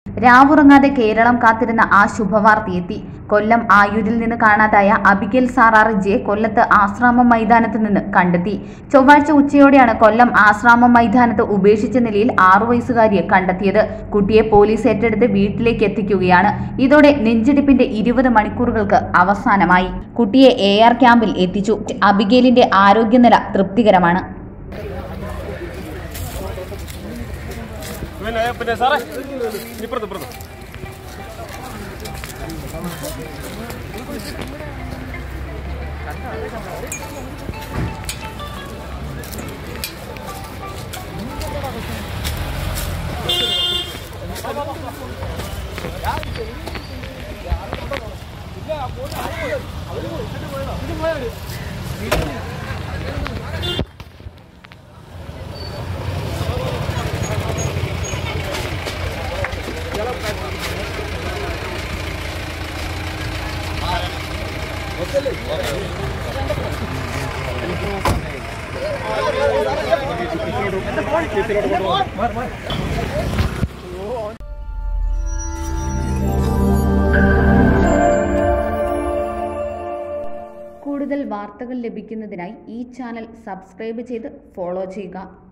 രാവുറങ്ങാതെ കേരളം കാത്തിരുന്ന ആ ശുഭവാർത്തയെത്തി കൊല്ലം ആയൂരിൽ നിന്ന് കാണാതായ അബിഗേൽ സാറാറിജിയെ കൊല്ലത്ത് ആശ്രാമം മൈതാനത്ത് നിന്ന് കണ്ടെത്തി ചൊവ്വാഴ്ച ഉച്ചയോടെയാണ് കൊല്ലം ആശ്രാമം മൈതാനത്ത് ഉപേക്ഷിച്ച നിലയിൽ ആറു വയസ്സുകാരിയെ കണ്ടെത്തിയത് കുട്ടിയെ പോലീസ് ഏറ്റെടുത്ത് വീട്ടിലേക്ക് എത്തിക്കുകയാണ് ഇതോടെ നെഞ്ചിടിപ്പിന്റെ ഇരുപത് മണിക്കൂറുകൾക്ക് അവസാനമായി കുട്ടിയെ എ ആർ ക്യാമ്പിൽ എത്തിച്ചു അബിഗേലിന്റെ ആരോഗ്യനില തൃപ്തികരമാണ് പിന്നെ പിന്നെ സാറേ ഇപ്പുറത്ത് ഇപ്പുറത്ത് കൂടുതൽ വാർത്തകൾ ലഭിക്കുന്നതിനായി ഈ ചാനൽ സബ്സ്ക്രൈബ് ചെയ്ത് ഫോളോ ചെയ്യുക